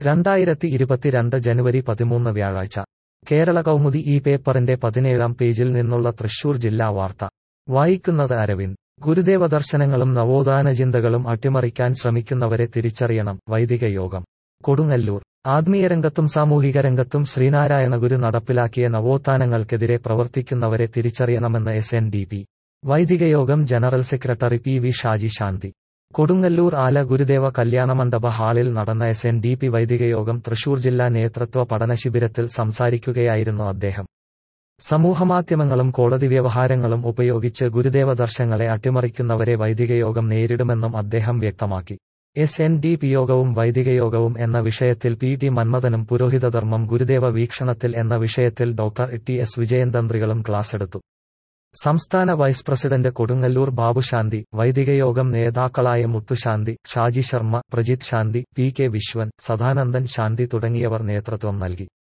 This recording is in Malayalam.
രണ്ടായിരത്തി ഇരുപത്തിരണ്ട് ജനുവരി പതിമൂന്ന് വ്യാഴാഴ്ച കേരള കൗമുദി ഈ പേപ്പറിന്റെ പതിനേഴാം പേജിൽ നിന്നുള്ള തൃശൂർ ജില്ലാ വാർത്ത വായിക്കുന്നത് അരവിന്ദ് ഗുരുദേവ ദർശനങ്ങളും നവോത്ഥാന ചിന്തകളും അട്ടിമറിക്കാൻ ശ്രമിക്കുന്നവരെ തിരിച്ചറിയണം വൈദിക യോഗം കൊടുങ്ങല്ലൂർ ആത്മീയരംഗത്തും സാമൂഹിക രംഗത്തും ശ്രീനാരായണ ഗുരു നടപ്പിലാക്കിയ നവോത്ഥാനങ്ങൾക്കെതിരെ പ്രവർത്തിക്കുന്നവരെ തിരിച്ചറിയണമെന്ന് എസ് എൻ ഡി പി വൈദിക യോഗം general secretary P V Shaji Shanthi Kodungallur Ala Gurudeva കല്യാണമണ്ഡപ ഹാളിൽ നടന്ന എസ് എൻ ഡി പി വൈദിക യോഗം തൃശൂർ ജില്ലാ നേതൃത്വ പഠന ശിബിരത്തിൽ സംസാരിക്കുകയായിരുന്നു അദ്ദേഹം സമൂഹമാധ്യമങ്ങളും കോടതി വ്യവഹാരങ്ങളും ഉപയോഗിച്ച് ഗുരുദേവ ദർശങ്ങളെ അട്ടിമറിക്കുന്നവരെ വൈദിക യോഗം നേരിടുമെന്നും അദ്ദേഹം വ്യക്തമാക്കി എസ് എൻ ഡി പി യോഗവും വൈദിക യോഗവും എന്ന വിഷയത്തിൽ പി ടി മന്മഥനും പുരോഹിതധർമ്മം ഗുരുദേവ വീക്ഷണത്തിൽ എന്ന വിഷയത്തിൽ ഡോക്ടർ ടി എസ് വിജയന്തന്ത്രികളും ക്ലാസെടുത്തു സംസ്ഥാന വൈസ് പ്രസിഡന്റ് കൊടുങ്ങല്ലൂർ ബാബുശാന്തി വൈദിക യോഗം നേതാക്കളായ മുത്തുശാന്തി ഷാജി ശർമ്മ പ്രജിത് ശാന്തി പി കെ വിശ്വൻ സദാനന്ദൻ ശാന്തി തുടങ്ങിയവർ നേതൃത്വം നൽകി